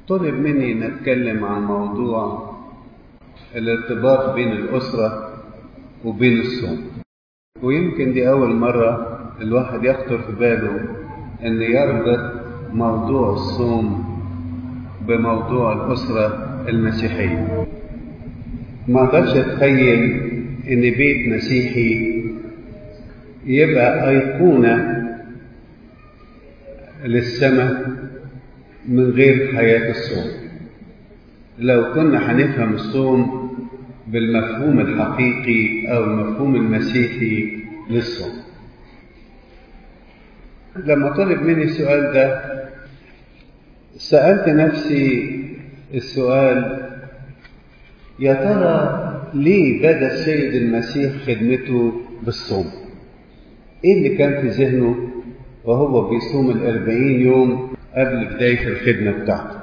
طلب مني أن أتكلم عن موضوع الارتباط بين الأسرة وبين الصوم ويمكن دي أول مرة الواحد يخطر في باله أن يربط موضوع الصوم بموضوع الأسرة المسيحية ما أقدرش أتخيل إن بيت مسيحي يبقى أيقونة للسماء من غير حياة الصوم لو كنا هنفهم الصوم بالمفهوم الحقيقي أو المفهوم المسيحي للصوم لما طلب مني السؤال ده سألت نفسي السؤال يا ترى ليه بدا السيد المسيح خدمته بالصوم ايه اللي كان في ذهنه وهو بيصوم الأربعين يوم قبل بداية الخدمة بتاعته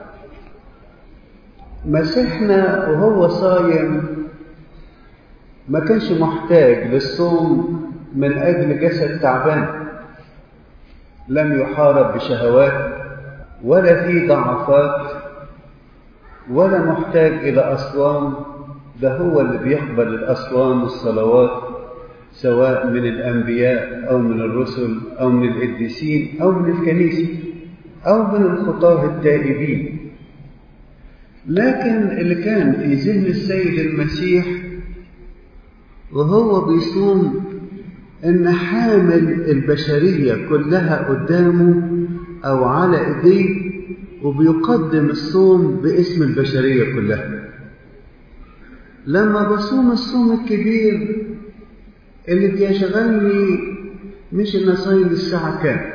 مسيحنا وهو صايم ما كانش محتاج للصوم من أجل جسد تعبان لم يحارب بشهوات ولا في ضعفات ولا محتاج إلى أصوام ده هو اللي بيقبل الأصوام والصلوات سواء من الأنبياء أو من الرسل أو من القديسين أو من الكنيسة أو من الخطاة التائبين لكن اللي كان في ذهن السيد المسيح وهو بيصوم إن حامل البشرية كلها قدامه أو على إيديه وبيقدم الصوم باسم البشرية كلها لما بصوم الصوم الكبير اللي بيشغلني مش ان اصلي الساعه كام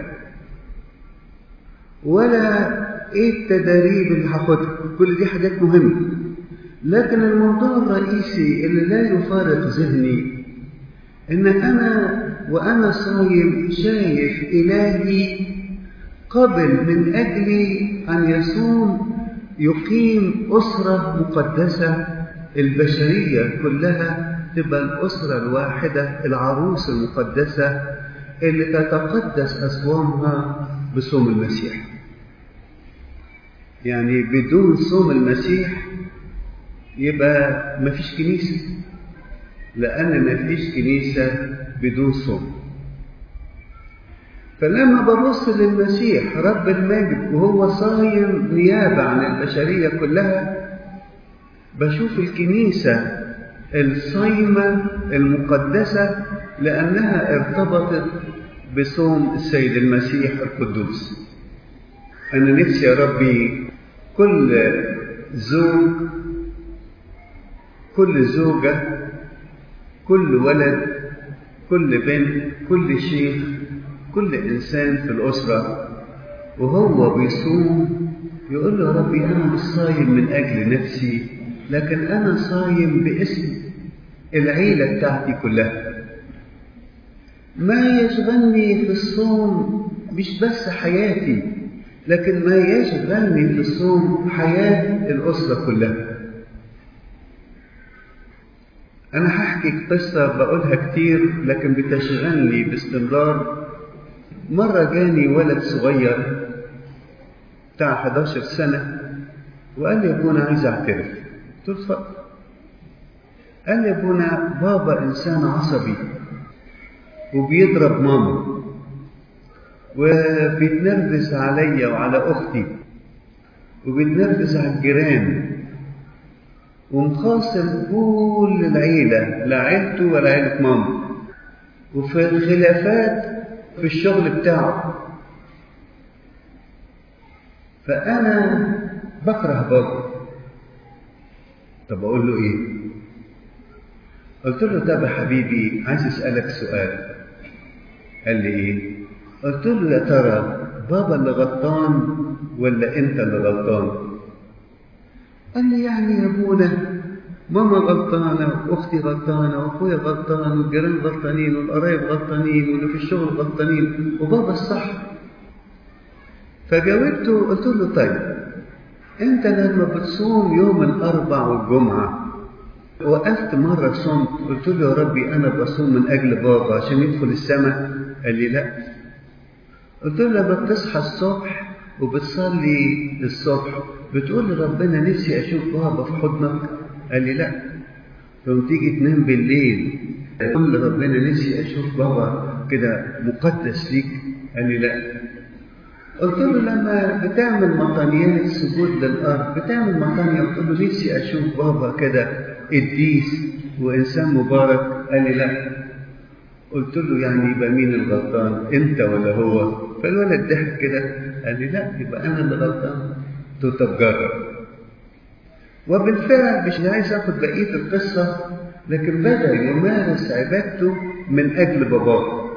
ولا ايه التداريب اللي هاخدها كل دي حاجات مهمه لكن الموضوع الرئيسي اللي لا يفارق ذهني ان انا وانا صايم شايف الهي قبل من اجلي ان يصوم يقيم اسره مقدسه البشريه كلها تبقى الأسرة الواحدة العروس المقدسة اللي تتقدس أصوامها بصوم المسيح يعني بدون صوم المسيح يبقى مفيش كنيسة لأن مفيش كنيسة بدون صوم فلما ببص للمسيح رب المجد وهو صايم نيابة عن البشرية كلها بشوف الكنيسة الصيمة المقدسة لأنها ارتبطت بصوم السيد المسيح القدوس أنا نفسي يا ربي كل زوج كل زوجة كل ولد كل بنت كل شيخ كل إنسان في الأسرة وهو بيصوم يقول له يا ربي أنا مش صايم من أجل نفسي لكن أنا صايم باسم العيلة بتاعتي كلها ما يشغلني في الصوم مش بس حياتي لكن ما يشغلني في الصوم حياة الأسرة كلها أنا هحكي قصة بقولها كتير لكن بتشغلني باستمرار مرة جاني ولد صغير بتاع 11 سنة وقال لي يا ابونا عايز اعترف قلت له اتفضل قال لي يا ابونا بابا انسان عصبي وبيضرب ماما وبيتنرفز عليا وعلى اختي وبيتنرفز على الجيران ومخاصم كل العيلة لا عيلته ولا عيلة ماما وفي الخلافات في الشغل بتاعه فأنا بكره بابا طب أقول له إيه؟ قلت له طب يا حبيبي عايز أسألك سؤال قال لي إيه؟ قلت له يا ترى بابا اللي غلطان ولا أنت اللي غلطان؟ قال لي يعني يا ابونا ماما غلطانة وأختي غلطانة وأخويا غلطان والجيران غلطانين والقرايب غلطانين واللي في الشغل غلطانين وبابا الصح فجاوبته قلت له طيب أنت لما بتصوم يوم الأربع والجمعة وقفت مرة صمت قلت له يا ربي أنا بصوم من أجل بابا عشان يدخل السماء قال لي لا قلت له لما بتصحى الصبح وبتصلي الصبح بتقول لربنا نفسي أشوف بابا في حضنك قال لي لا ثم تيجي تنام بالليل تقول لربنا نفسي أشوف بابا كده مقدس ليك قال لي لا قلت له لما بتعمل مطانيات سجود للأرض بتعمل مطانية قلت له نفسي أشوف بابا كده قديس وإنسان مبارك قال لي لا قلت له يعني يبقى مين الغلطان أنت ولا هو فالولد ضحك كده قال لي لا يبقى أنا اللي غلطان قلت له طب جرب وبالفعل مش عايز اخد بقيه القصه لكن بدا يمارس عبادته من اجل باباه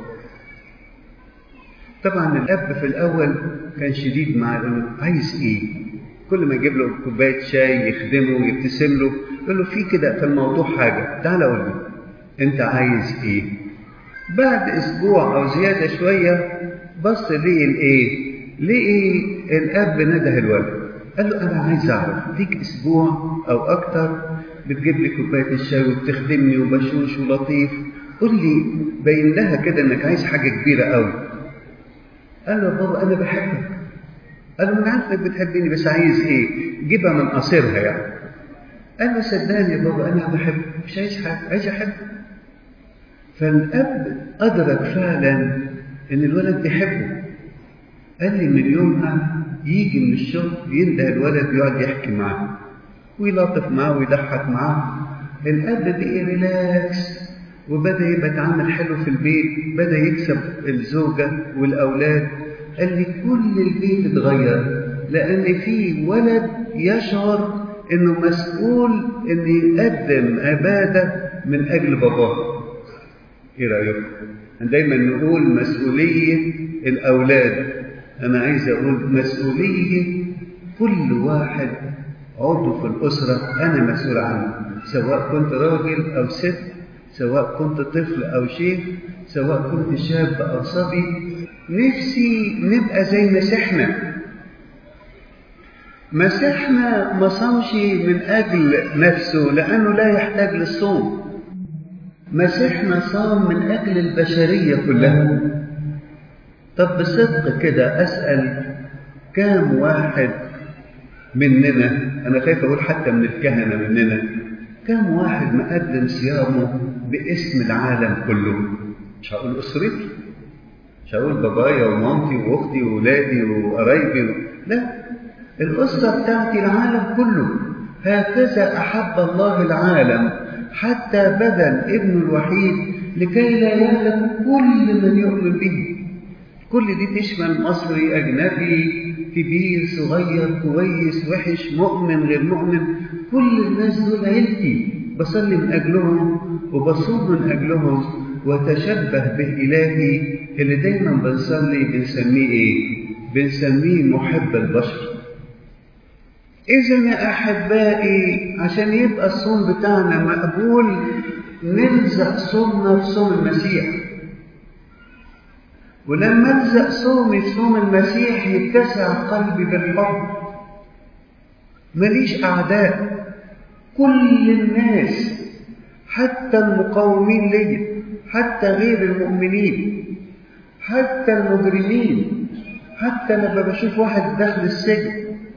طبعا الاب في الاول كان شديد مع عايز ايه كل ما يجيب له كوبايه شاي يخدمه يبتسم له يقول له في كده في الموضوع حاجه تعال قول لي انت عايز ايه بعد اسبوع او زياده شويه بص ليه الايه لقي الاب نده الولد قال له انا عايز اعرف ليك اسبوع او اكتر بتجيب لي كوبايه الشاي وبتخدمني وبشوش ولطيف قول لي باين لها كده انك عايز حاجه كبيره قوي قال له بابا انا بحبك قال له انا عارف انك بتحبني بس عايز ايه جيبها من قصيرها يعني قال له صدقني يا بابا انا بحبك مش عايز حاجه عايز احبك فالاب ادرك فعلا ان الولد بيحبه قال لي من يومها يجي من الشغل ينده الولد يقعد يحكي معاه ويلطف معاه ويضحك معاه الاب بقي ريلاكس وبدا يبقى يتعامل حلو في البيت بدا يكسب الزوجه والاولاد قال لي كل البيت اتغير لان في ولد يشعر انه مسؤول ان يقدم عباده من اجل باباه ايه رايكم دايما نقول مسؤوليه الاولاد أنا عايز أقول مسؤولية كل واحد عضو في الأسرة أنا مسؤول عنه سواء كنت راجل أو ست سواء كنت طفل أو شيخ سواء كنت شاب أو صبي نفسي نبقى زي مسيحنا مسيحنا ما صامش من أجل نفسه لأنه لا يحتاج للصوم مسيحنا صام من أجل البشرية كلها طب بصدق كده أسأل كام واحد مننا أنا خايف أقول حتى من الكهنة مننا كام واحد مقدم صيامه باسم العالم كله مش هقول أسرتي مش هقول بابايا ومامتي وأختي وولادي وقرايبي و... لا الأسرة بتاعتي العالم كله هكذا أحب الله العالم حتى بذل ابنه الوحيد لكي لا يهلك كل من يؤمن به كل دي تشمل مصري أجنبي كبير صغير كويس وحش مؤمن غير مؤمن كل الناس دول عيلتي بصلي من أجلهم وبصوم من أجلهم وتشبه بالإلهي اللي دايما بنصلي بنسميه إيه؟ بنسميه محب البشر إذا يا أحبائي عشان يبقى الصوم بتاعنا مقبول نلزق صومنا في صوم المسيح ولما الزق صومي في صوم المسيح يتسع قلبي بالحب ماليش أعداء كل الناس حتى المقاومين لي حتى غير المؤمنين حتى المجرمين حتى لما بشوف واحد داخل السجن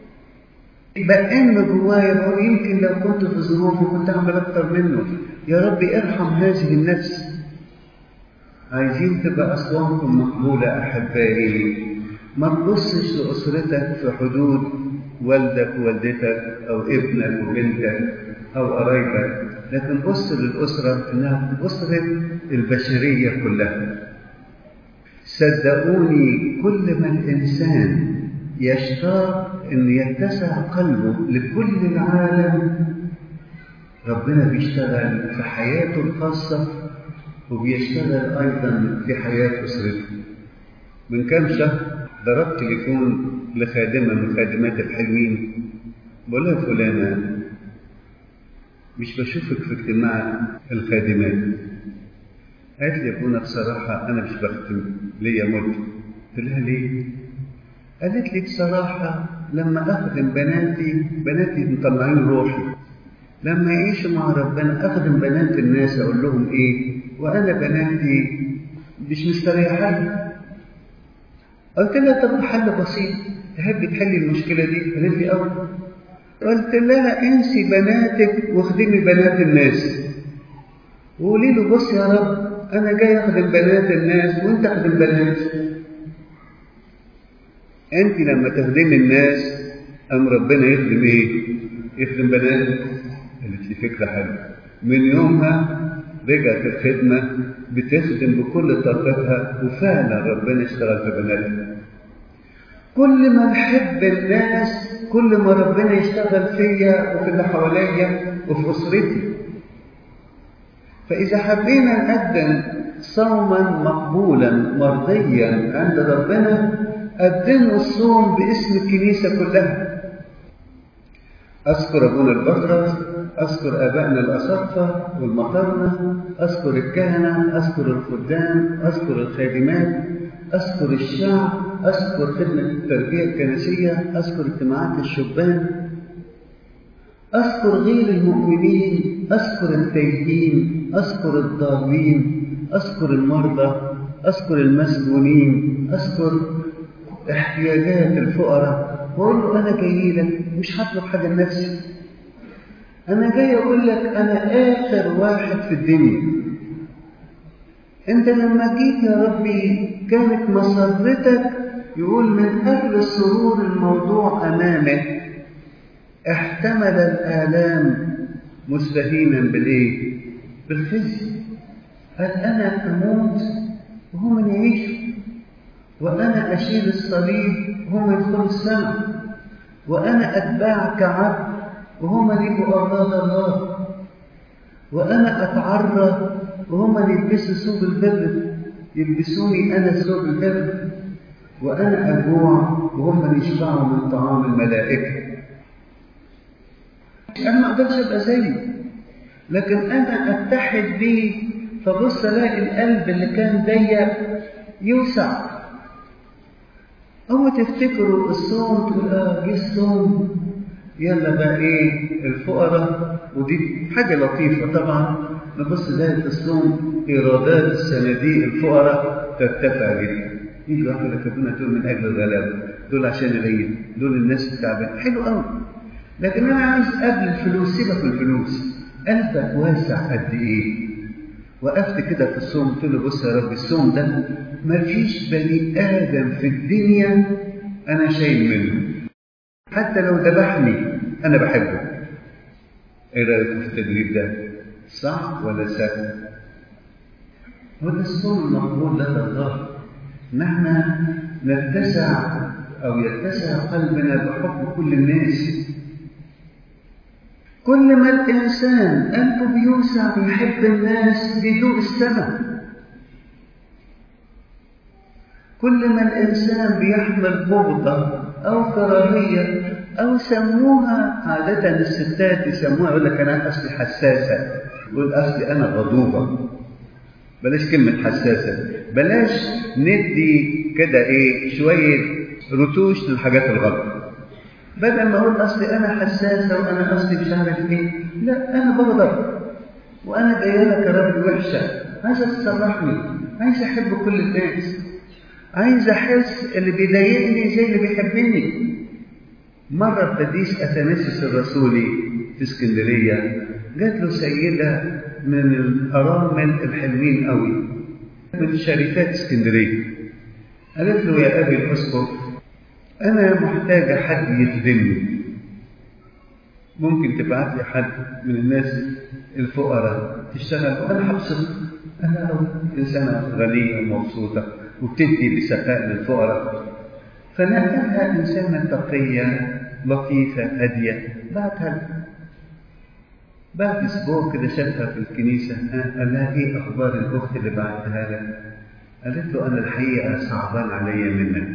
بأم جوايا بقول يمكن لو كنت في ظروفه كنت أعمل أكتر منه يا رب ارحم هذه النفس عايزين تبقى أصواتكم مقبولة أحبائي ما تبصش لأسرتك في حدود والدك ووالدتك أو ابنك وبنتك أو قرايبك لكن بص للأسرة إنها أسرة البشرية كلها صدقوني كل ما الإنسان يشتاق أن يتسع قلبه لكل العالم ربنا بيشتغل في حياته الخاصة وبيشتغل أيضا في حياة أسرته من كام شهر ضربت تليفون لخادمة من خادمات الحلوين بقول لها فلانة مش بشوفك في اجتماع الخادمات قالت لي يا ابونا بصراحة أنا مش بختم ليا مدة قلت لها ليه؟ قالت لي بصراحة لما أخدم بناتي بناتي مطلعين روحي لما يعيشوا مع ربنا أخدم بنات الناس أقول لهم إيه وأنا بناتي مش مستريحة قلت لها طب الحل بسيط تحبي تحلي المشكلة دي؟ قالت لي أه قلت لها انسي بناتك واخدمي بنات الناس وقولي له بص يا رب أنا جاي أخدم بنات الناس وأنت أخدم بناتي أنت لما تخدمي الناس أم ربنا يخدم إيه؟ يخدم بناتك قالت لي فكرة حلوة من يومها رجعت الخدمة بتخدم بكل طاقتها وفعلا ربنا اشتغل في بناتها كل ما نحب الناس كل ما ربنا يشتغل فيا وفي اللي حواليا وفي أسرتي فإذا حبينا نقدم صوما مقبولا مرضيا عند ربنا قدموا الصوم باسم الكنيسة كلها أذكر أبونا البطرس أذكر آبائنا الأساقفة والمطرنة أذكر الكهنة أذكر الخدام أذكر الخادمات أذكر الشعب أذكر خدمة التربية الكنسية أذكر اجتماعات الشبان أذكر غير المؤمنين أذكر التائبين أذكر الضالين أذكر المرضى أذكر المسجونين أذكر احتياجات الفقراء وأقول له أنا جاي لك مش هطلب حاجة لنفسي أنا جاي أقول لك أنا آخر واحد في الدنيا أنت لما جيت يا ربي كانت مسرتك يقول من أجل السرور الموضوع أمامك احتمل الآلام مستهينا بالإيه؟ بالخزي قال أنا أموت وهم يعيشوا وأنا أشيل الصليب وهم يدخلوا السماء وأنا أتباع كعبد وهم يبقوا أولاد الله وأنا أتعرى وهم يلبسوا ثوب البر يلبسوني أنا ثوب البر وأنا أجوع وهم يشبعوا من طعام الملائكة أنا ما أقدرش أبقى زيه لكن أنا أتحد بيه فبص ألاقي القلب اللي كان ضيق يوسع هو تفتكروا الصوم تقول اه جه الصوم يلا بقى ايه الفقراء ودي حاجة لطيفة طبعا نبص بداية الصوم إيرادات الصناديق الفقراء ترتفع جدا يجي واحد لك ربنا دول من أجل الغلابة دول عشان العيد دول الناس التعبانة حلو قوي لكن أنا عايز قبل الفلوس سيبك من الفلوس قلبك واسع قد إيه وقفت كده في الصوم قلت له بص يا رب الصوم ده مفيش بني آدم في الدنيا أنا شايل منه حتى لو ذبحني أنا بحبه إيه رأيكم في التدريب ده؟ صح ولا سهل؟ وده الصوم المقبول لدى الله نحن نتسع أو يتسع قلبنا بحب كل الناس كل ما الإنسان قلبه بيوسع بيحب الناس بيدوق السماء كل ما الإنسان بيحمل بغضة أو كراهية أو سموها عادة الستات يسموها يقول لك أنا أصلي حساسة يقول أصلي أنا غضوبة بلاش كلمة حساسة بلاش ندي كده إيه شوية رتوش للحاجات الغلط بدل ما أقول أصلي أنا حساسة وأنا أصلي مش عارف إيه لا أنا بغضب وأنا جاية لك يا رب وحشة عايزة تصرحني عايز أحب كل الناس عايز أحس اللي بيضايقني زي اللي بيحبني مرة القديس أثناسيوس الرسولي في اسكندرية جات له سيدة من الأرامل الحلوين قوي من شركات اسكندرية قالت له يا أبي الأسقف أنا محتاجة حد يخدمني ممكن تبعت لي حد من الناس الفقراء تشتغل وأنا هبسط أنا إنسانة غنية ومبسوطة وبتدي بسخاء للفقراء فنقلها إنسانة تقية لطيفة هادية بعتها بعد أسبوع كده شافها في الكنيسة قال لها إيه أخبار الأخت اللي بعتها لك؟ قالت له أنا الحقيقة صعبان عليا منك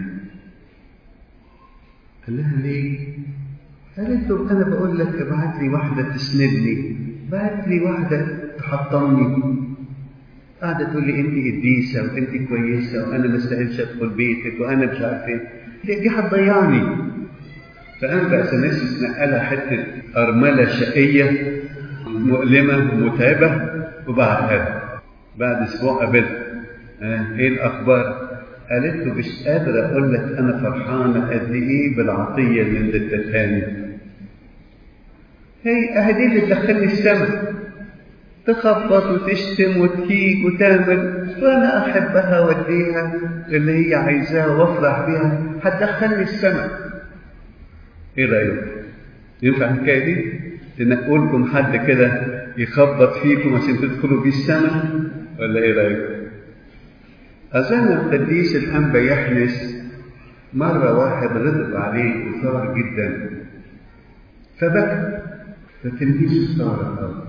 قال لها ليه؟ قالت له أنا بقول لك ابعت لي واحدة تسندني بعت لي واحدة تحطمني قاعدة تقول لي أنت قديسة وأنت كويسة وأنا ما استاهلش أدخل بيتك وأنا مش عارف إيه دي هتضيعني فقام بقى سناسيس نقلها حتة أرملة شقية مؤلمة ومتعبة وبعتها لها بعد أسبوع قابلها آه إيه الأخبار؟ قالت له مش قادرة أقول لك أنا فرحانة قد إيه بالعطية اللي أنت اديتهاني هي أهدي اللي تدخلني السما تخبط وتشتم وتكيك وتعمل وأنا أحبها وأديها اللي هي عايزاه وأفرح بيها هتدخلني السما إيه رأيك؟ ينفع الحكاية دي؟ تنقوا لكم حد كده يخبط فيكم عشان تدخلوا بيه السما ولا إيه رأيك؟ أظن القديس الأنبا يحنس مرة واحد غضب عليه وثار جدا فبكى فتلميذه استغرب قوي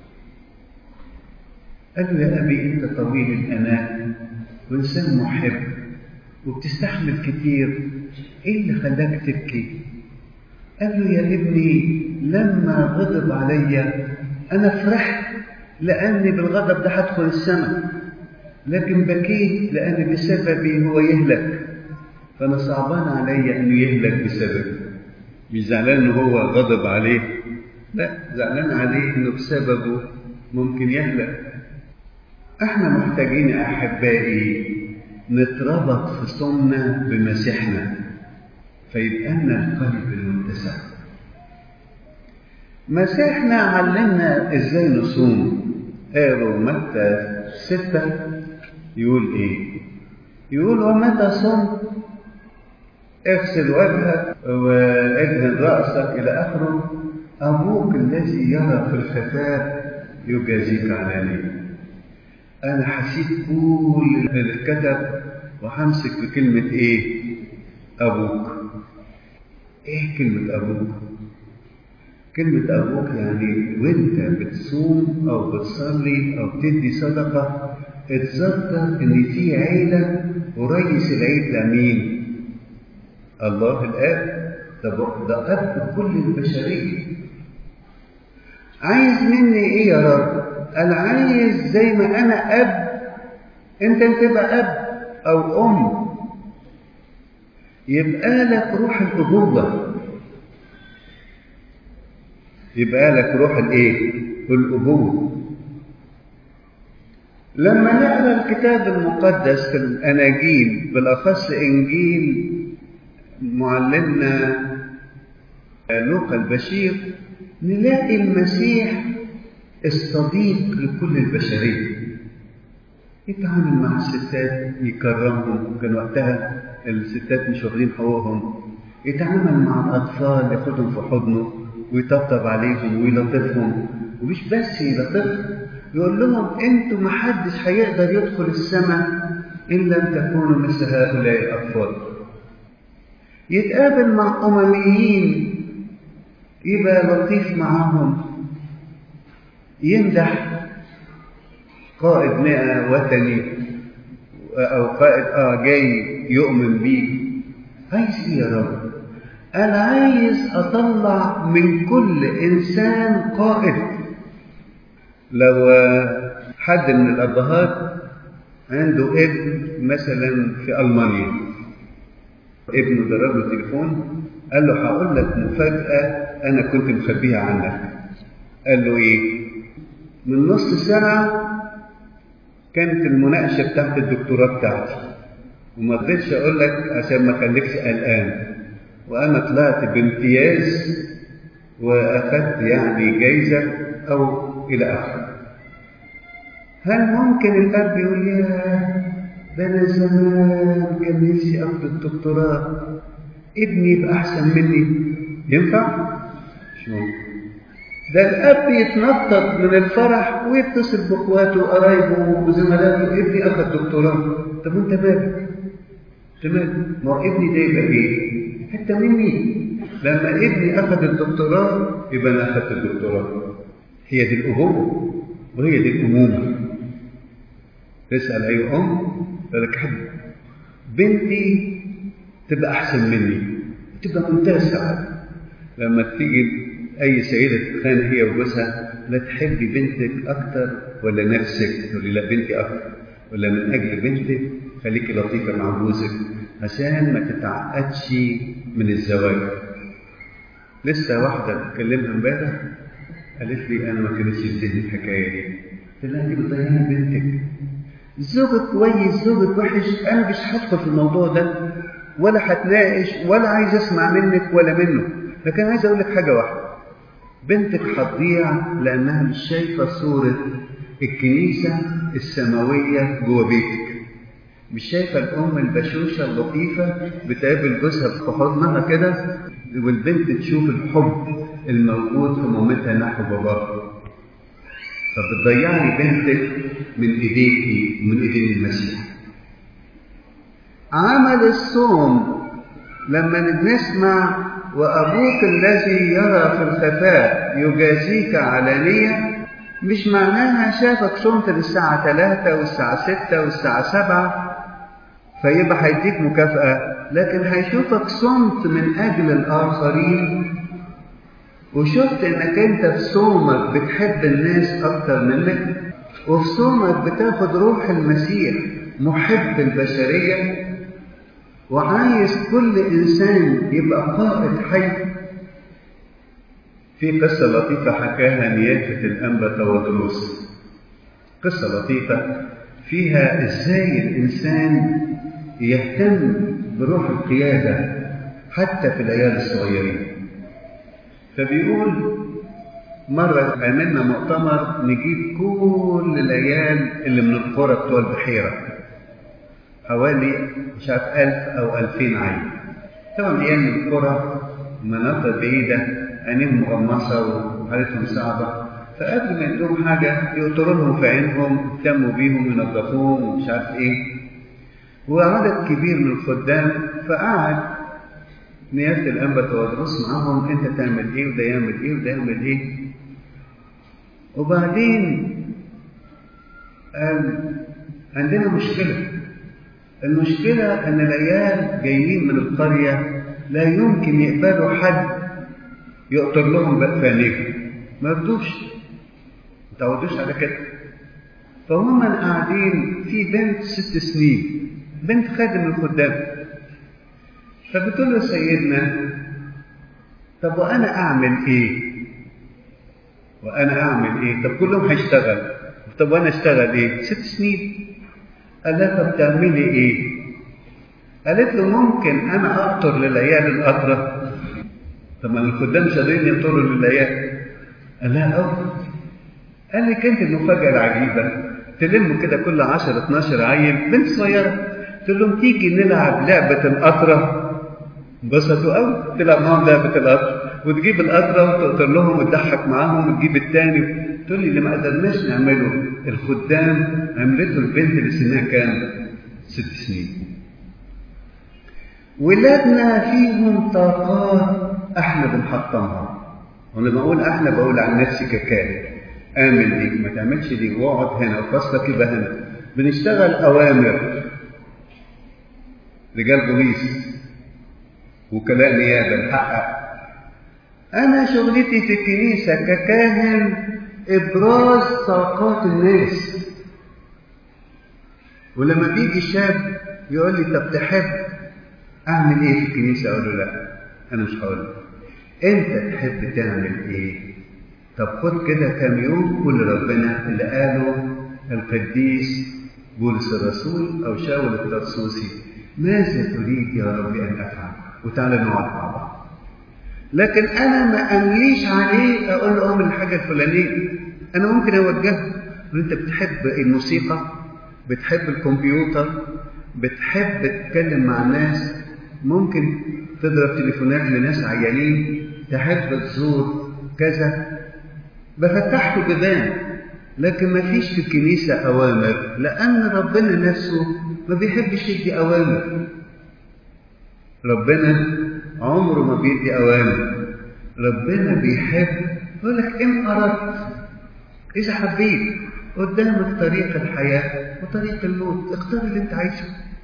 قال له يا أبي أنت طويل الأناة وإنسان محب وبتستحمل كتير إيه اللي خلاك تبكي؟ قال له يا ابني لما غضب عليا أنا فرحت لأني بالغضب ده هدخل السماء لكن بكيت لأن بسببي هو يهلك فأنا صعبان عليا أنه يهلك بسببي مش زعلان أنه هو غضب عليه لا زعلان عليه أنه بسببه ممكن يهلك احنا محتاجين يا أحبائي نتربط في صمنا بمسيحنا فيبقى لنا القلب المتسع مسيحنا علمنا ازاي نصوم قالوا متى ستة يقول ايه يقول ومتى صمت اغسل وجهك وادهن رأسك إلى آخره أبوك الذي يرى في الخفاء يجازيك علانية أنا حسيت كل اللي اتكتب وهمسك بكلمة إيه؟ أبوك إيه كلمة أبوك؟ كلمة أبوك يعني وأنت بتصوم أو بتصلي أو بتدي صدقة اتذكر إن في عيلة ورئيس العيلة مين؟ الله الآب طب ده أب كل البشرية عايز مني إيه يا رب؟ أنا عايز زي ما أنا أب أنت تبقى أب أو أم يبقى لك روح الأبوة يبقى لك روح الإيه؟ الأبوة لما نقرا الكتاب المقدس في الأناجيل بالأخص إنجيل معلمنا لوقا البشير نلاقي المسيح الصديق لكل البشرية يتعامل مع الستات يكرمهم كان وقتها الستات مش واخدين حقوقهم يتعامل مع الأطفال ياخدهم في حضنه ويطبطب عليهم ويلطفهم ومش بس يلطفهم يقول لهم انتوا محدش هيقدر يدخل السماء إن لم تكونوا مثل هؤلاء الأطفال يتقابل مع أمميين يبقى لطيف معاهم يمدح قائد مئة وثني أو قائد آه جاي يؤمن بيه عايز إيه يا رب؟ أنا عايز أطلع من كل إنسان قائد لو حد من الأبهات عنده ابن مثلا في ألمانيا ابنه ضرب له تليفون قال له هقول لك مفاجأة أنا كنت مخبيها عنك قال له إيه؟ من نص ساعة كانت المناقشة بتاعت الدكتوراه بتاعتي وما رضيتش أقول لك عشان ما أخليكش قلقان وأنا طلعت بامتياز وأخدت يعني جايزة أو إلى آخره هل ممكن الأب يقول يا ده أنا زمان كان نفسي آخد الدكتوراه ابني يبقى أحسن مني ينفع؟ مش ممكن ده الأب يتنطط من الفرح ويتصل بإخواته وقرايبه وزملاته ابني أخد دكتوراه طب وأنت مالك؟ تمام ما هو ابني ده يبقى إيه؟ حتة مني لما ابني أخد الدكتوراه يبقى أنا أخدت الدكتوراه هي دي الأبوة وهي دي الأمومة تسأل أي أم لك حد بنتي تبقى أحسن مني تبقى منتهى السعادة لما تيجي أي سيدة تتخانق هي وجوزها لا تحبي بنتك أكتر ولا نفسك تقولي لا بنتي أكتر ولا من أجل بنتك خليكي لطيفة مع جوزك عشان ما تتعقدش من الزواج لسه واحدة بتكلمها امبارح قالت لي أنا ما كانتش في ذهني الحكاية دي قلت لها أنت بتضيعي بنتك زوجك كويس زوجك وحش انا مش هدخل في الموضوع ده ولا هتناقش ولا عايز اسمع منك ولا منه لكن عايز اقول لك حاجه واحده بنتك هتضيع لانها مش شايفه صوره الكنيسه السماويه جوه بيتك مش شايفه الام البشوشه اللطيفه بتقابل جوزها في حضنها كده والبنت تشوف الحب الموجود في مامتها نحو باباها فبتضيعي بنتك من ايديكي ومن ايدين المسيح عمل الصوم لما نسمع وابوك الذي يرى في الخفاء يجازيك علانيه مش معناها شافك صمت للساعة 3 والساعة 6 والساعة 7 فيبقى هيديك مكافأة لكن هيشوفك صمت من أجل الآخرين وشفت إنك أنت في صومك بتحب الناس أكتر منك وفي صومك بتاخد روح المسيح محب البشرية وعايز كل إنسان يبقى قائد حي في قصة لطيفة حكاها نيافة الأنبا تودروس قصة لطيفة فيها إزاي الإنسان يهتم بروح القيادة حتى في العيال الصغيرين فبيقول مرة عملنا مؤتمر نجيب كل العيال اللي من القرى بتوع البحيرة حوالي مش عارف ألف أو ألفين عيل طبعا عيال من القرى مناطق بعيدة عينيهم مغمصة وحالتهم صعبة فقبل ما يدوهم حاجة يقطروا لهم في عينهم يهتموا بيهم ينظفوهم ومش عارف إيه وعدد كبير من الخدام فقعد نيافة الأنبا تودرس معاهم أنت تعمل إيه وده يعمل إيه وده يعمل إيه وبعدين قال عندنا مشكلة المشكلة أن العيال جايين من القرية لا يمكن يقبلوا حد يقطر لهم بأفانيهم ما يردوش ما تعودوش على كده فهم قاعدين في بنت ست سنين بنت خادم الخدام فبتقول له سيدنا طب وانا اعمل ايه وانا اعمل ايه طب كلهم هيشتغل طب وانا اشتغل ايه ست سنين قال لها طب تعملي ايه قالت له ممكن انا اقطر للعيال القطره طب ما الخدام مش قادرين يقطروا للعيال قال لها اه قال لك انت المفاجاه العجيبه تلم كده كل 10 12 عيل بنت صغيره تقول لهم تيجي نلعب لعبه القطره انبسطوا قوي تلعب معاهم لعبه القطر وتجيب القطره وتقطر لهم وتضحك معاهم وتجيب الثاني تقول لي اللي ما قدرناش نعمله الخدام عملته البنت اللي سنها كام؟ ست سنين. ولادنا فيهم طاقات احنا بنحطمها. ولما اقول احنا بقول عن نفسي ككائن. اعمل دي ما تعملش دي واقعد هنا وفصلك يبقى هنا. بنشتغل اوامر. رجال بوليس وكلاء نيابه نحقق. انا شغلتي في الكنيسه ككاهن ابراز طاقات الناس ولما بيجي شاب يقول لي طب تحب اعمل ايه في الكنيسه اقول له لا انا مش هقول لك انت تحب تعمل ايه طب خد كده كام يوم قول لربنا اللي قاله القديس بولس الرسول او شاول الترسوسي ماذا تريد يا رب ان افعل وتعالى نقعد مع بعض لكن انا ما امليش عليه اقول له اعمل الحاجه الفلانيه انا ممكن اوجهه انت بتحب الموسيقى بتحب الكمبيوتر بتحب تتكلم مع الناس ممكن تضرب تليفونات لناس عيانين تحب تزور كذا بفتح له بيبان لكن ما فيش في الكنيسة أوامر لأن ربنا نفسه ما بيحبش يدي أوامر ربنا عمره ما بيدي أوامر ربنا بيحب يقول لك إن أردت إذا حبيت قدامك طريق الحياة وطريق الموت اختار اللي أنت عايزه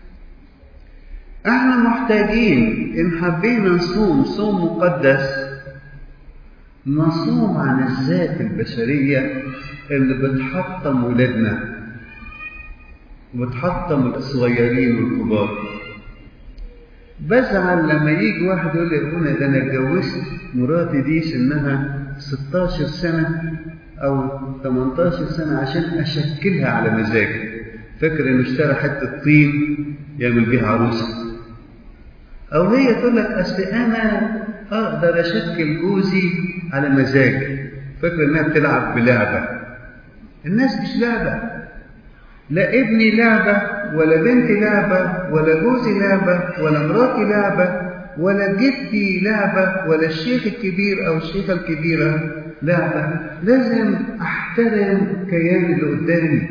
احنا محتاجين إن حبينا نصوم صوم مقدس نصوم عن الذات البشرية اللي بتحطم ولادنا وبتحطم الصغيرين والكبار بزعل لما يجي واحد يقول لي يا ابونا ده انا اتجوزت مراتي دي سنها 16 سنه او 18 سنه عشان اشكلها على مزاجي فكر انه اشترى حته طين يعمل بيها عروسه او هي تقول لك اصل انا اقدر اشكل جوزي على مزاجي فكر انها بتلعب بلعبه الناس مش لعبه لا ابني لعبه ولا بنتي لعبه ولا جوزي لعبه ولا مراتي لعبه ولا جدي لعبه ولا الشيخ الكبير او الشيخه الكبيره لعبه لازم احترم كيان اللي قدامي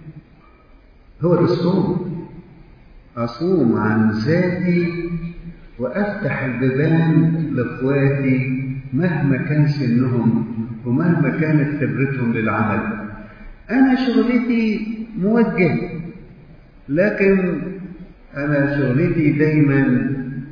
هو ده الصوم اصوم عن ذاتي وافتح البيبان لاخواتي مهما كان سنهم ومهما كانت خبرتهم للعمل انا شغلتي موجه لكن انا شغلتي دايما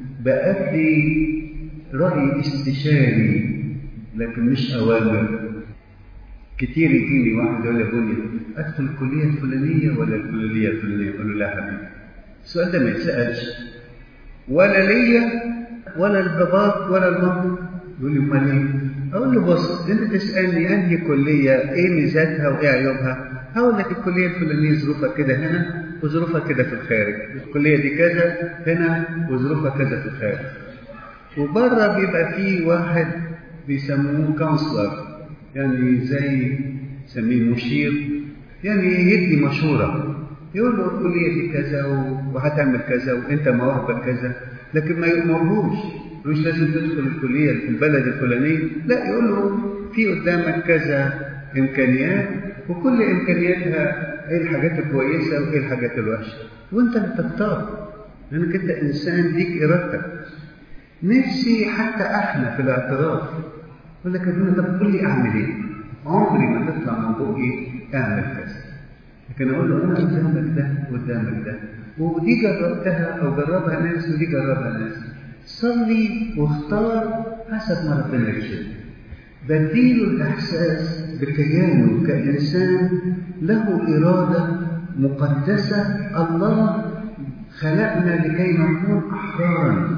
بأدي رأي استشاري لكن مش أوامر كتير يجيني واحد يقول لي بني أدخل الكلية الفلانية ولا الكلية الفلانية أقول له لا حبيبي السؤال ده ما يتسألش ولا ليا ولا الباباك ولا المامك يقول لي امال ايه؟ اقول له بص انت تسالني انهي كليه ايه ميزاتها وايه عيوبها؟ هقول لك الكليه الفلانيه ظروفها كده هنا وظروفها كده في الخارج، الكليه دي كذا هنا وظروفها كذا في الخارج. وبره بيبقى في واحد بيسموه كونسلر يعني زي سميه مشير يعني يدي مشوره يقول له الكليه دي كذا وهتعمل كذا وانت مواهبك كذا لكن ما يأمرهوش مش لازم تدخل الكلية في البلد الفلاني لا يقول له في قدامك كذا إمكانيات وكل إمكانياتها إيه الحاجات الكويسة وإيه الحاجات الوحشة وأنت اللي تختار لأنك أنت إنسان ليك إرادتك نفسي حتى أحلى في الاعتراف يقول لك يا طب قول لي أعمل إيه؟ عمري ما تطلع من بقي أعمل كذا لكن أقول له أنا قدامك ده قدامك ده ودي جربتها أو جربها ناس ودي جربها ناس صلي واختار حسب ما ربنا يرشد بديله الإحساس بكيانه كإنسان له إرادة مقدسة الله خلقنا لكي نكون أحرارا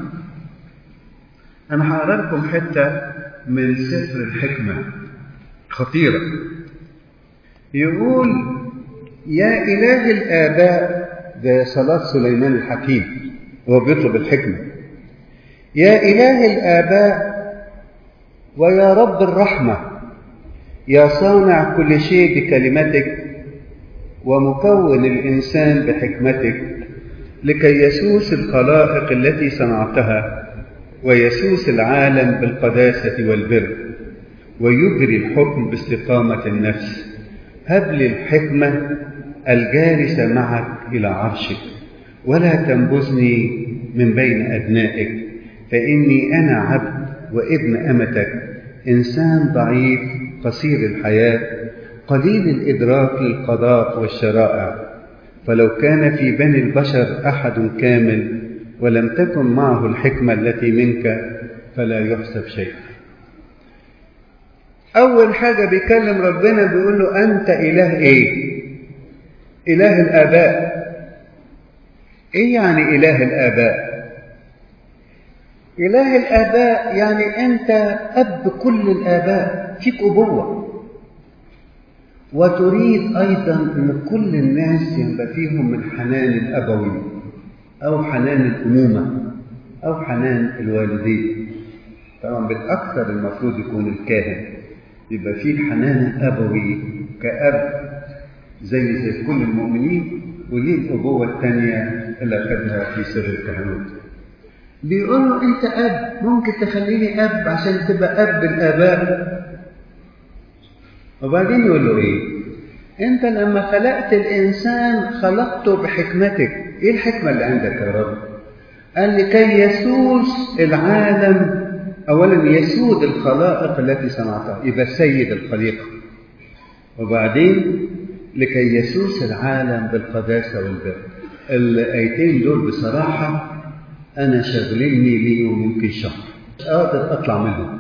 أنا هقرا لكم حتة من سفر الحكمة خطيرة يقول يا إله الآباء ده صلاة سليمان الحكيم هو بيطلب الحكمة يا إله الآباء ويا رب الرحمة يا صانع كل شيء بكلمتك ومكون الإنسان بحكمتك لكي يسوس الخلائق التي صنعتها ويسوس العالم بالقداسة والبر ويجري الحكم باستقامة النفس هب لي الحكمة الجالسة معك إلى عرشك ولا تنبذني من بين أبنائك فإني أنا عبد وابن أمتك إنسان ضعيف قصير الحياة قليل الإدراك للقضاء والشرائع فلو كان في بني البشر أحد كامل ولم تكن معه الحكمة التي منك فلا يحسب شيء أول حاجة بيكلم ربنا بيقول له أنت إله إيه؟ إله الآباء إيه يعني إله الآباء؟ إله الآباء يعني أنت أب كل الآباء فيك أبوة وتريد أيضا أن كل الناس يبقى فيهم من حنان الأبوي أو حنان الأمومة أو حنان الوالدين طبعا بالأكثر المفروض يكون الكاهن يبقى فيه الحنان الأبوي كأب زي زي كل المؤمنين وليه الأبوة الثانية اللي أخذها في سر الكهنوت بيقول له أنت أب ممكن تخليني أب عشان تبقى أب الآباء وبعدين يقول له إيه أنت لما خلقت الإنسان خلقته بحكمتك إيه الحكمة اللي عندك يا رب قال لكي يسوس العالم أولا يسود الخلائق التي صنعتها يبقى سيد الخليقة وبعدين لكي يسوس العالم بالقداسة والبر الآيتين دول بصراحة أنا شغلني ليهم يمكن شهر مش قادر أطلع منهم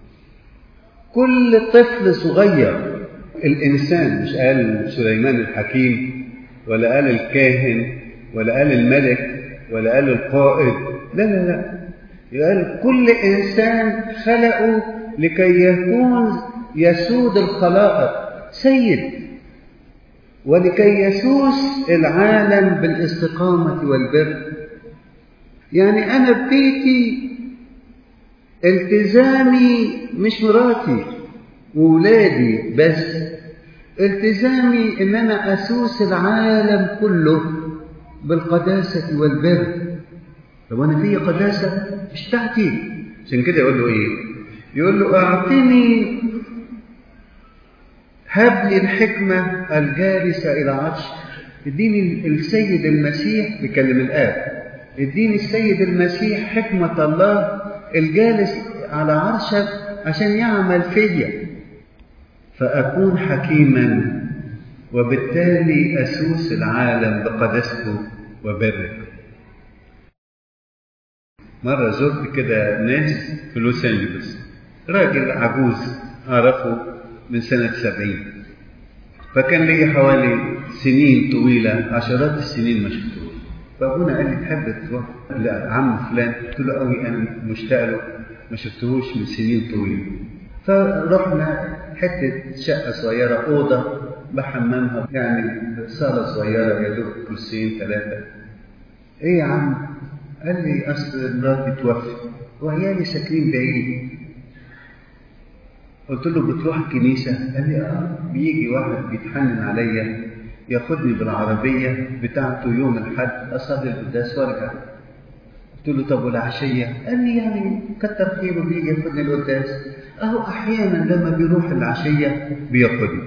كل طفل صغير الإنسان مش قال سليمان الحكيم ولا قال الكاهن ولا قال الملك ولا قال القائد لا لا لا قال كل إنسان خلقه لكي يكون يسود الخلائق سيد ولكي يسوس العالم بالاستقامة والبر يعني أنا ببيتي التزامي مش مراتي وولادي بس التزامي ان انا اسوس العالم كله بالقداسة والبر طب انا في قداسة مش بتاعتي عشان كده يقول له ايه يقول له اعطني هب لي الحكمة الجالسة إلى عرش اديني السيد المسيح بكلم الآب اديني السيد المسيح حكمة الله الجالس على عرشك عشان يعمل فيا فأكون حكيما وبالتالي أسوس العالم بقدسته وبره مرة زرت كده ناس في لوس أنجلوس راجل عجوز أعرفه من سنة سبعين فكان لي حوالي سنين طويلة عشرات السنين ما شفتوش فأبونا قال لي تحب تروح لعم فلان قلت له قوي أنا مشتاق له ما شفتهوش من سنين طويلة فرحنا حتة شقة صغيرة أوضة بحممها يعني صالة صغيرة يا دوب كرسيين ثلاثة إيه يا عم؟ قال لي أصل مراتي توفت وعيالي ساكنين بعيد قلت له بتروح الكنيسة؟ قال لي آه بيجي واحد بيتحنن عليا ياخدني بالعربية بتاعته يوم الحد أصلي القداس وارجع قلت له طب والعشية؟ قال لي يعني كتر خيره بيجي ياخدني القداس أهو أحيانا لما بيروح العشية بياخدني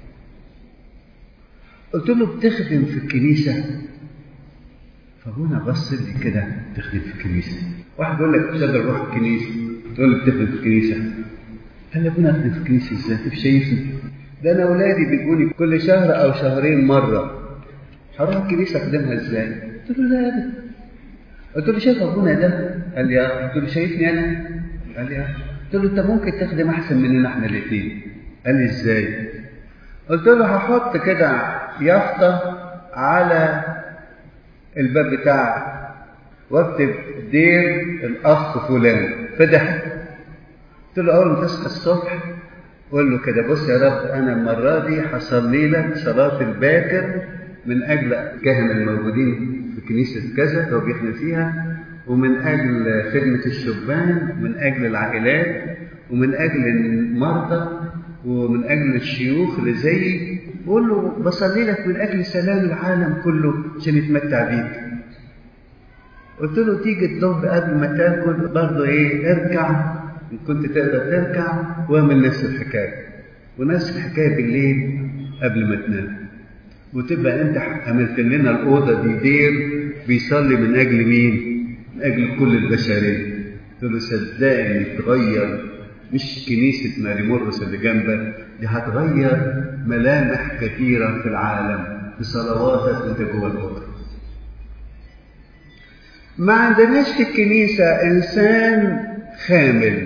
قلت له بتخدم في الكنيسة فابونا بص لي كده تخدم في الكنيسة واحد بيقول لك مش قادر اروح الكنيسة تقول لي بتخدم في الكنيسة قال لي ابونا اخدم في الكنيسة ازاي انت شايفني ده انا اولادي بيجوني كل شهر او شهرين مرة هروح الكنيسة اخدمها ازاي قلت له لا ابدا قلت له شايف ابونا ده قال لي اه قلت له شايفني انا قال لي اه قلت له انت ممكن تخدم احسن مننا احنا الاثنين قال لي ازاي قلت له هحط كده يافطة على الباب بتاعك واكتب دير الاخ فلان فضحك قلت له اول ما تصحى الصبح قول له كده بص يا رب انا المره دي هصلي لك صلاه الباكر من اجل الكهنه الموجودين في كنيسه كذا لو بيخدم فيها ومن اجل خدمه الشبان من اجل العائلات ومن اجل المرضى ومن اجل الشيوخ اللي زيي قول له بصلي لك من اجل سلام العالم كله عشان يتمتع بيك قلت له تيجي تضب قبل ما تاكل برضه ايه اركع ان كنت تقدر تركع واعمل نفس الحكايه ونفس الحكايه بالليل قبل ما تنام وتبقى انت عملت لنا الاوضه دي دير بيصلي من اجل مين؟ من اجل كل البشريه قلت له صدقني تغير مش كنيسة ماري مرقس اللي جنبك دي هتغير ملامح كثيرة في العالم بصلواتك وانت جوه الأوضة. ما عندناش في الكنيسة إنسان خامل.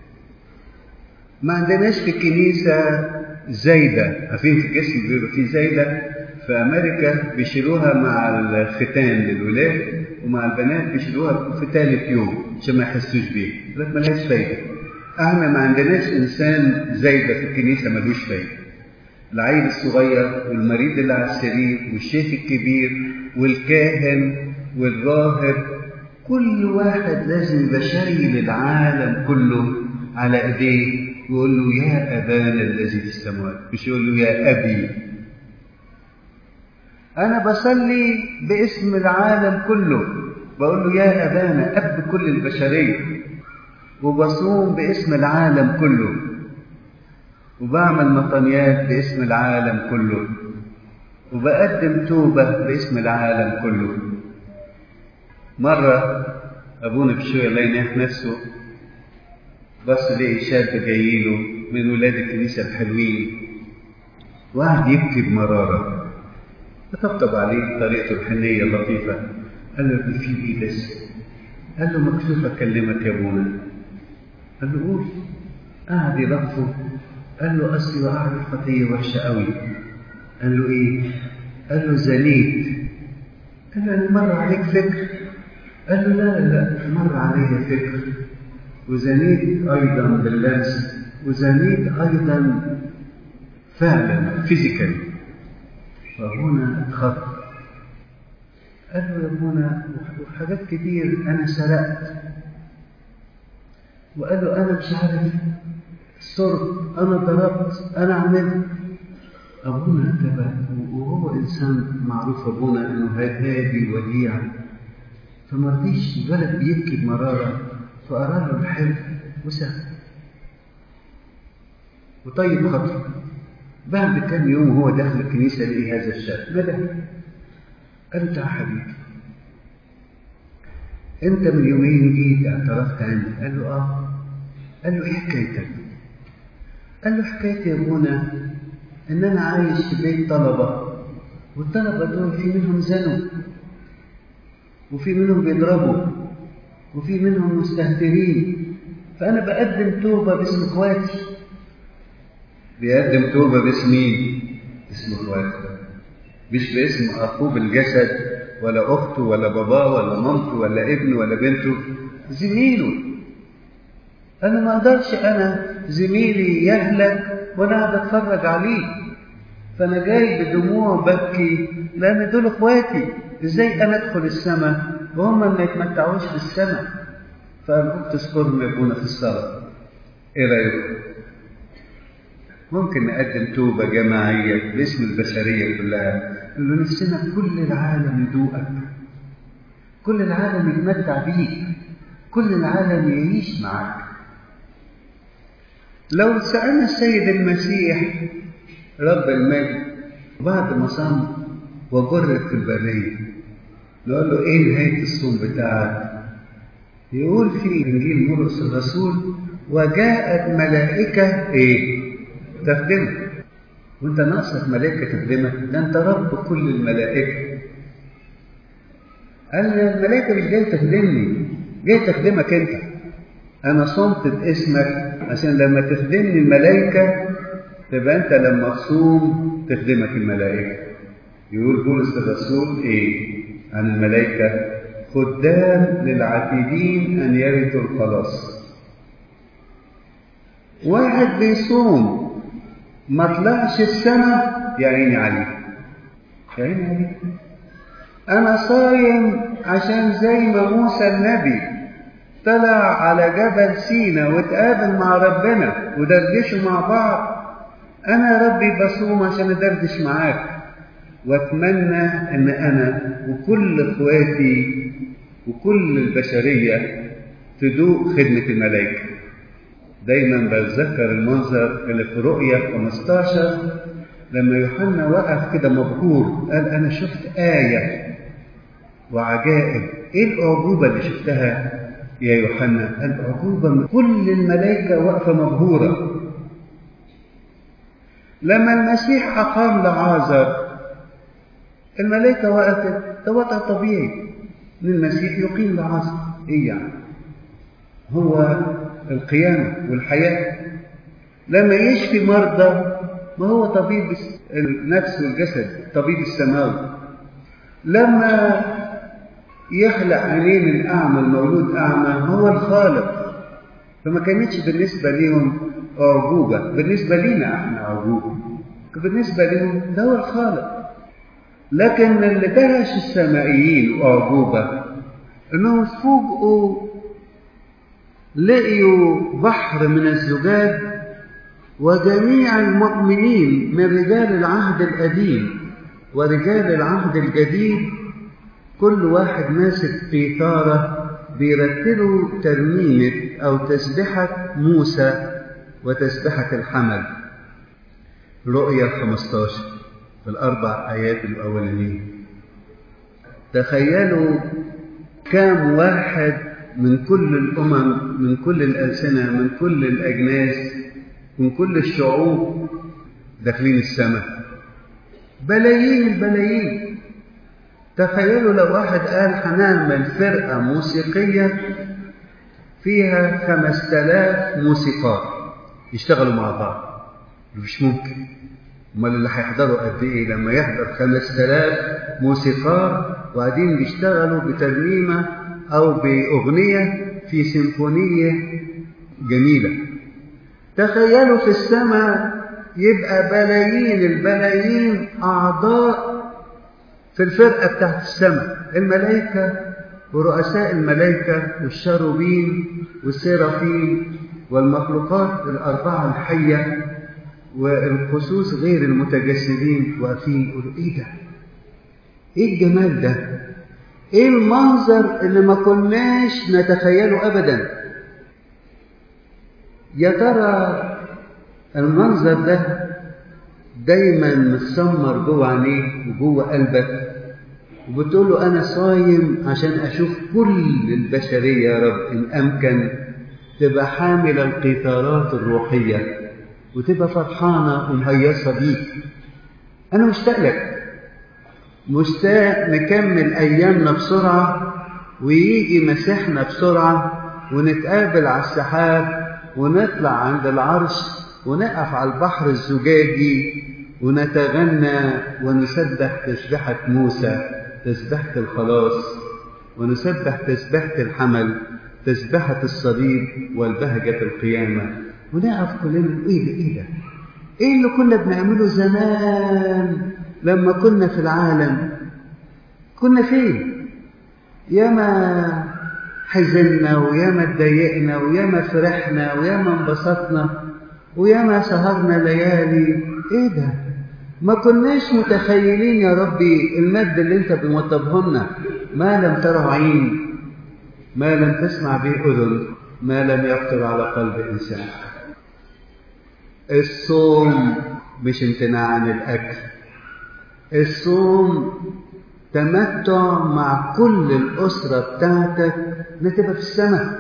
ما عندناش في الكنيسة زايدة، عارفين في الجسم بيبقى في زايدة في أمريكا بيشيلوها مع الختان للولاد ومع البنات بيشيلوها في ثالث يوم عشان ما يحسوش بيها، لكن ملهاش فايدة. احنا ما عندناش انسان زايدة في الكنيسة ملوش فايدة العيل الصغير والمريض اللي على السرير والشيخ الكبير والكاهن والراهب كل واحد لازم يبقى شايل العالم كله على ايديه ويقول له يا ابانا الذي في السماوات مش يقول له يا ابي انا بصلي باسم العالم كله بقول له يا ابانا اب كل البشريه وبصوم باسم العالم كله وبعمل مطنيات باسم العالم كله وبقدم توبة باسم العالم كله مرة أبونا بشوية الله ينيح نفسه بص لقي شاب جايله من ولاد الكنيسة الحلوين وقعد يبكي بمرارة فطبطب عليه بطريقته الحنية اللطيفة قال له في ايه بس قال له مكسوف اكلمك يا ابونا قال له قول قعد يلطفه قال له اصلي واعمل خطيه وحشه قوي قال له ايه قال له زنيت قال له مر عليك فكر قال له لا لا لا مر علي فكر وزنيت ايضا باللمس وزنيت ايضا فعلا فيزيكال فابونا اتخض قال له يا ابونا وحاجات كتير انا سرقت وقال له انا مش عارف صرت انا ضربت انا عملت ابونا انتبه وهو انسان معروف ابونا انه هادي وديع فما رضيش الولد بيبكي بمراره فقرا له الحلف وساب وطيب خطوه بعد كام يوم وهو داخل الكنيسه لقي هذا الشاب ماذا قال له تعال حبيبي انت من يومين جيت اعترفت عندي قال له اه قال له ايه حكايتك قال له حكايتي يا ابونا ان انا عايش في بيت طلبه والطلبه دول في منهم زنوا وفي منهم بيضربوا وفي منهم مستهترين فانا بقدم توبه باسم اخواتي بيقدم توبه باسم مين باسم اخواته مش باسم اخوه بالجسد ولا اخته ولا باباه ولا مامته ولا ابنه ولا بنته زميله انا ما اقدرش انا زميلي يهلك وانا قاعد اتفرج عليه فانا جاي بدموع ببكي لان دول اخواتي ازاي انا ادخل السماء وهم ما يتمتعوش بالسماء فارجوك تذكرهم يا ابونا في الصلاه ايه رايكم ممكن نقدم توبة جماعية باسم البشرية كلها نقول نفسنا كل العالم يدوقك كل العالم يتمتع بيك كل العالم يعيش معك لو سألنا السيد المسيح رب المجد بعد ما صام وجرد في البرية نقول له ايه نهاية الصوم بتاعك يقول في انجيل مرقس الرسول وجاءت ملائكة ايه تخدمك وانت ناقصك ملائكة تخدمك ده انت رب كل الملائكة قال الملائكة مش جاية تخدمني جاية تخدمك انت انا صمت باسمك عشان لما تخدمني الملائكة تبقى انت لما تصوم تخدمك الملائكة يقول بولس الرسول ايه عن الملائكة خدام للعتيدين ان يرثوا الخلاص واحد بيصوم ما طلعش السماء يا عيني عليك يا عيني عليك انا صايم عشان زي ما موسى النبي طلع على جبل سينا واتقابل مع ربنا ودردشوا مع بعض انا يا ربي بصوم عشان ادردش معاك واتمنى ان انا وكل اخواتي وكل البشريه تدوق خدمه الملائكه دايما بتذكر المنظر اللي في رؤيا 15 لما يوحنا وقف كده مبهور قال انا شفت ايه وعجائب ايه الاعجوبه اللي شفتها يا يوحنا قال اعجوبه من كل الملائكه واقفه مبهوره لما المسيح اقام لعازر الملائكه وقفت ده وضع طبيعي ان المسيح يقيم لعازر ايه يعني هو القيامة والحياة لما يشفي مرضى ما هو طبيب النفس والجسد طبيب السماوي لما يخلق عينين الأعمى المولود أعمى هو الخالق فما كانتش بالنسبة ليهم أعجوبة بالنسبة لينا احنا أعجوبة بالنسبة لهم ده هو الخالق لكن اللي دهش السمائيين أعجوبة إنهم فوجئوا لقيوا بحر من الزجاج وجميع المؤمنين من رجال العهد القديم ورجال العهد الجديد كل واحد ماسك قيثارة بيرتلوا ترنيمة أو تسبحة موسى وتسبحة الحمل رؤيا 15 في الأربع آيات الأولانية تخيلوا كام واحد من كل الأمم من كل الألسنة من كل الأجناس من كل الشعوب داخلين السماء بلايين البلايين تخيلوا لو واحد قال هنعمل فرقة موسيقية فيها خمس تلاف موسيقار يشتغلوا مع بعض مش ممكن امال اللي هيحضروا قد ايه لما يحضر خمس تلاف موسيقار وقاعدين بيشتغلوا بترنيمه أو بأغنية في سيمفونية جميلة تخيلوا في السماء يبقى بلايين البلايين أعضاء في الفرقة بتاعت السماء الملائكة ورؤساء الملائكة والشاروبين والسيرافين والمخلوقات الأربعة الحية والخصوص غير المتجسدين واقفين يقولوا إيه ده؟ إيه الجمال ده؟ إيه المنظر اللي ما كناش نتخيله أبدا؟ يا ترى المنظر ده دايما متسمر جوه عينيك وجوه قلبك وبتقول له انا صايم عشان اشوف كل البشريه يا رب ان امكن تبقى حامله القيثارات الروحيه وتبقى فرحانه ومهيصه بيك انا مشتاق لك مشتاق نكمل ايامنا بسرعه ويجي مسيحنا بسرعه ونتقابل على السحاب ونطلع عند العرش ونقف على البحر الزجاجي ونتغنى ونسبح تسبحة موسى تسبحة الخلاص ونسبح تسبحة الحمل تسبحة الصليب والبهجة القيامة ونقف كلنا ايه ده ايه ده ايه اللي كنا بنعمله زمان لما كنا في العالم كنا فين ياما حزنا وياما اتضايقنا وياما فرحنا وياما انبسطنا وياما سهرنا ليالي ايه ده ما كناش متخيلين يا ربي المجد اللي انت بموطبه لنا ما لم تره عين ما لم تسمع به اذن ما لم يخطر على قلب انسان الصوم مش امتناع عن الاكل الصوم تمتع مع كل الاسره بتاعتك نتبقى في السماء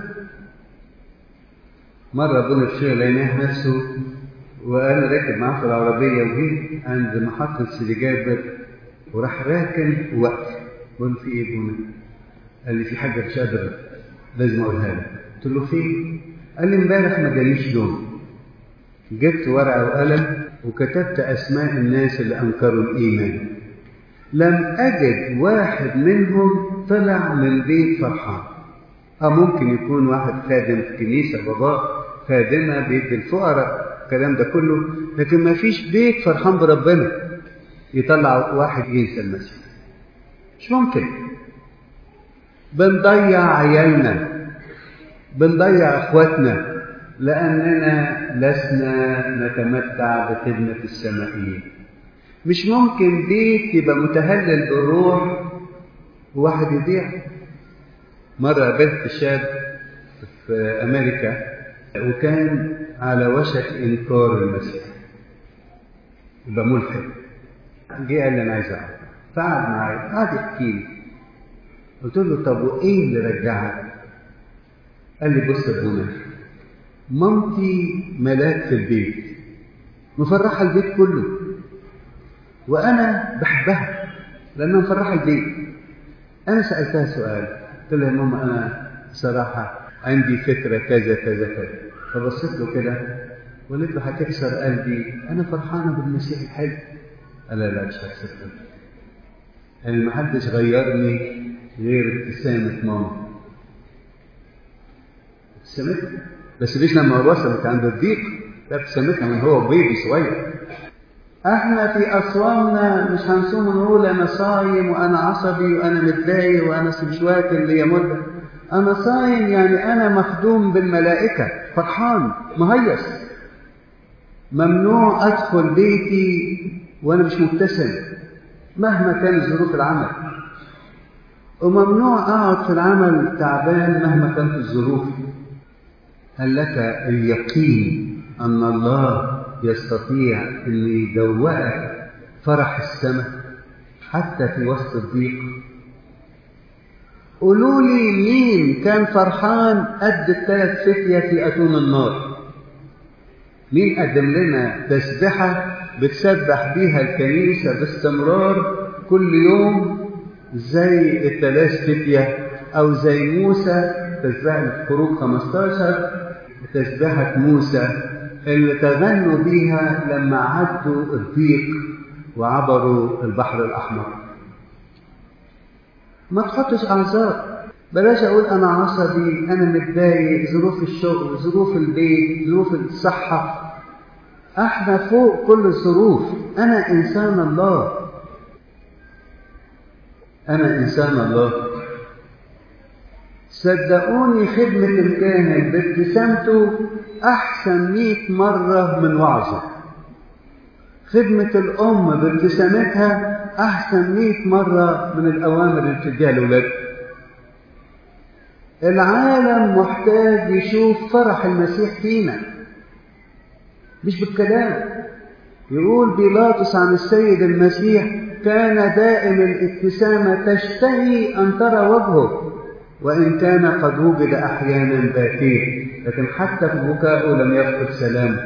مرة ابونا الشيخ لقيناه نفسه وأنا راكب معاه في العربية وجه عند محطة سيدي جابر وراح راكن ووقف قلت في إيه ابونا؟ قال لي في حاجة مش قادر لازم أقولها لك قلت له فين؟ قال لي امبارح ما جاليش نوم جبت ورقة وقلم وكتبت أسماء الناس اللي أنكروا الإيمان لم أجد واحد منهم طلع من بيت فرحان أو ممكن يكون واحد خادم في كنيسة باباه خادمة بيت الفقراء الكلام ده كله لكن ما فيش بيت فرحان بربنا يطلع واحد ينسى المسيح مش ممكن بنضيع عيالنا بنضيع اخواتنا لاننا لسنا نتمتع بخدمه السمائيين مش ممكن بيت يبقى متهلل بالروح وواحد يضيع مرة قابلت شاب في أمريكا وكان على وشك إنكار المسيح يبقى ملحد جه قال لي أنا عايز أعرف فقعد معايا قعد يحكي لي قلت له طب وإيه اللي رجعك؟ قال لي بص يا ابونا مامتي ملاك في البيت مفرحة البيت كله وأنا بحبها لأنها مفرحة البيت أنا سألتها سؤال قلت لها يا ماما أنا صراحة عندي فكرة كذا كذا كذا فبصيت له كده وقلت له هتكسر قلبي أنا فرحانة بالمسيح الحلو قال لا لا مش هكسر قلبي يعني ما حدش غيرني غير ابتسامة ماما ابتسامتها بس مش لما وصلت عند الضيق لا ابتسامتها من هو بيبي صغير احنا في اصوامنا مش هنصوم ونقول انا صايم وانا عصبي وانا متضايق وانا مش واكل ليا مده انا صايم يعني انا مخدوم بالملائكه فرحان مهيص ممنوع ادخل بيتي وانا مش مبتسم مهما كانت ظروف العمل وممنوع اقعد في العمل تعبان مهما كانت الظروف هل لك اليقين ان الله يستطيع أن يدوقك فرح السماء حتى في وسط الضيق قولوا لي مين كان فرحان قد الثلاث فتية في أتون النار مين قدم لنا تسبحة بتسبح بيها الكنيسة باستمرار كل يوم زي الثلاث فتية أو زي موسى تسبحة خروج 15 تسبحة موسى اللي تغنوا بيها لما عدوا الضيق وعبروا البحر الأحمر ما تحطش أعذار بلاش أقول أنا عصبي أنا متضايق ظروف الشغل ظروف البيت ظروف الصحة احنا فوق كل الظروف انا انسان الله انا انسان الله صدقوني خدمة الكاهن بابتسامته أحسن مئة مرة من وعظه خدمة الأم بابتسامتها أحسن مئة مرة من الأوامر اللي بتديها لأولادها العالم محتاج يشوف فرح المسيح فينا مش بالكلام يقول بيلاطس عن السيد المسيح كان دائم الابتسامة تشتهي أن ترى وجهه وإن كان قد وجد أحيانا باكيه لكن حتى في بكائه لم يفقد سلامه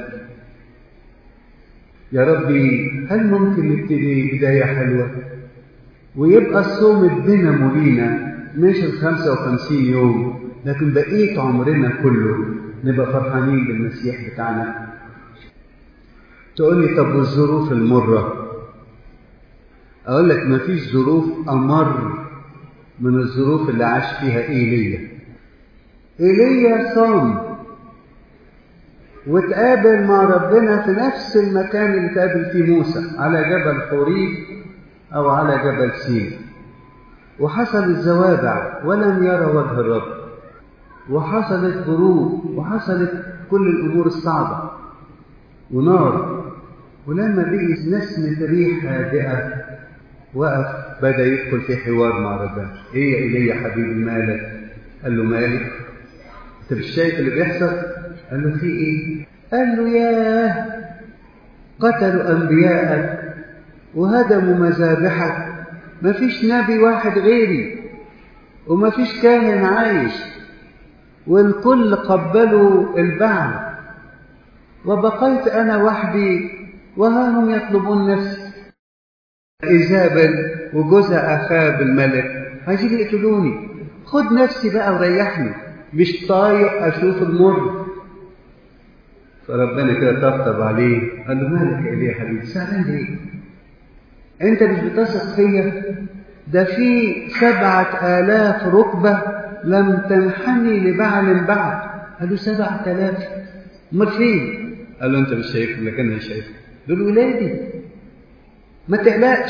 يا ربي هل ممكن نبتدي بداية حلوة ويبقى الصوم الدينامو لينا مش ال 55 يوم لكن بقية عمرنا كله نبقى فرحانين بالمسيح بتاعنا تقول لي طب والظروف المرة أقول لك مفيش ظروف أمر من الظروف اللي عاش فيها إيليا إيليا صام وتقابل مع ربنا في نفس المكان اللي تقابل فيه موسى على جبل حوريب أو على جبل سين وحصلت زوابع ولم يرى وجه الرب وحصلت ضروب وحصلت كل الأمور الصعبة ونار ولما بقي نسمة ريح هادئة وقف بدأ يدخل في حوار مع ربنا ايه يا إلي يا حبيبي مالك قال له مالك انت مش شايف اللي بيحصل قال له في ايه قال له ياه قتلوا انبياءك وهدموا مذابحك مفيش نبي واحد غيري ومفيش كاهن عايش والكل قبلوا البعل وبقيت انا وحدي وها هم يطلبون نفسي إيزابل وجوزها أخاب الملك عايزين يقتلوني خد نفسي بقى وريحني مش طايق أشوف المر فربنا كده طبطب عليه قال له مالك يا إليه يا حبيبي زعلان ليه؟ أنت مش بتثق فيا؟ ده في سبعة آلاف ركبة لم تنحني لبعل بعد قال له سبعة آلاف أمال فين؟ قال له أنت مش شايفهم لكن أنا شايفهم دول ولادي ما تقلقش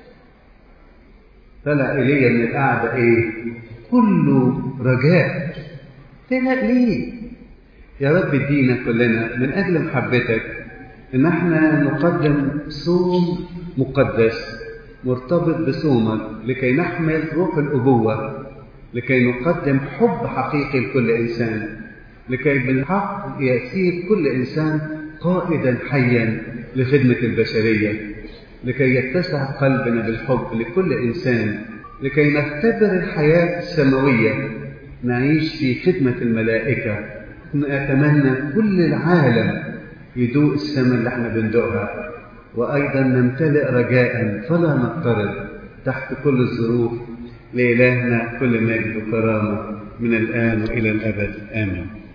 طلع إلي من القعدة إيه؟ كله رجاء تقلق ليه؟ يا رب ادينا كلنا من أجل محبتك إن احنا نقدم صوم مقدس مرتبط بصومك لكي نحمل روح الأبوة لكي نقدم حب حقيقي لكل إنسان لكي بالحق يصير كل إنسان قائدا حيا لخدمة البشرية لكي يتسع قلبنا بالحب لكل إنسان لكي نختبر الحياة السماوية نعيش في خدمة الملائكة نتمنى كل العالم يدوق السماء اللي احنا بندوقها وأيضا نمتلئ رجاء فلا نضطرب تحت كل الظروف لإلهنا كل مجد وكرامة من الآن وإلى الأبد آمين